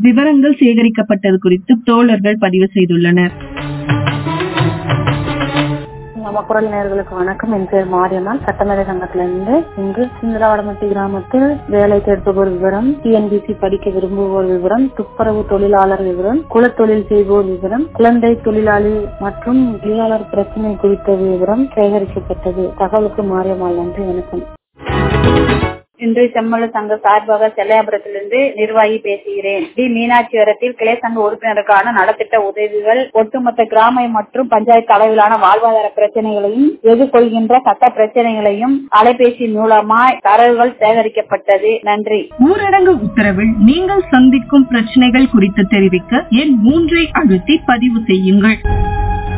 விவரங்கள் சேகரிக்கப்பட்டது குறித்து தோழர்கள் பதிவு செய்துள்ளனர் நம்ம குரல் நேர்களுக்கு வணக்கம் என் பேர் மாரியம்மாள் சட்டமேதை சங்கத்திலிருந்து இங்கு சிந்தராவடமட்டி கிராமத்தில் வேலை தேடுபவர் விவரம் டிஎன்பிசி படிக்க விரும்புவோர் விவரம் துப்புரவு தொழிலாளர் விவரம் குலத்தொழில் செய்வோர் விவரம் குழந்தை தொழிலாளி மற்றும் தொழிலாளர் பிரச்சனை குறித்த விவரம் சேகரிக்கப்பட்டது தகவலுக்கு மாரியம்மாள் நன்றி வணக்கம் இன்று செம்மலு சங்க சார்பாக செல்லையாபுரத்திலிருந்து நிர்வாகி பேசுகிறேன் டி மீனாட்சிவரத்தில் கிளை சங்க உறுப்பினருக்கான நலத்திட்ட உதவிகள் ஒட்டுமொத்த கிராம மற்றும் பஞ்சாயத்து அளவிலான வாழ்வாதார பிரச்சனைகளையும் எதிர்கொள்கின்ற சட்ட பிரச்சனைகளையும் அலைபேசி மூலமாய் தரவுகள் சேகரிக்கப்பட்டது நன்றி ஊரடங்கு உத்தரவில் நீங்கள் சந்திக்கும் பிரச்சனைகள் குறித்து தெரிவிக்க எண் மூன்றை அழுத்தி பதிவு செய்யுங்கள்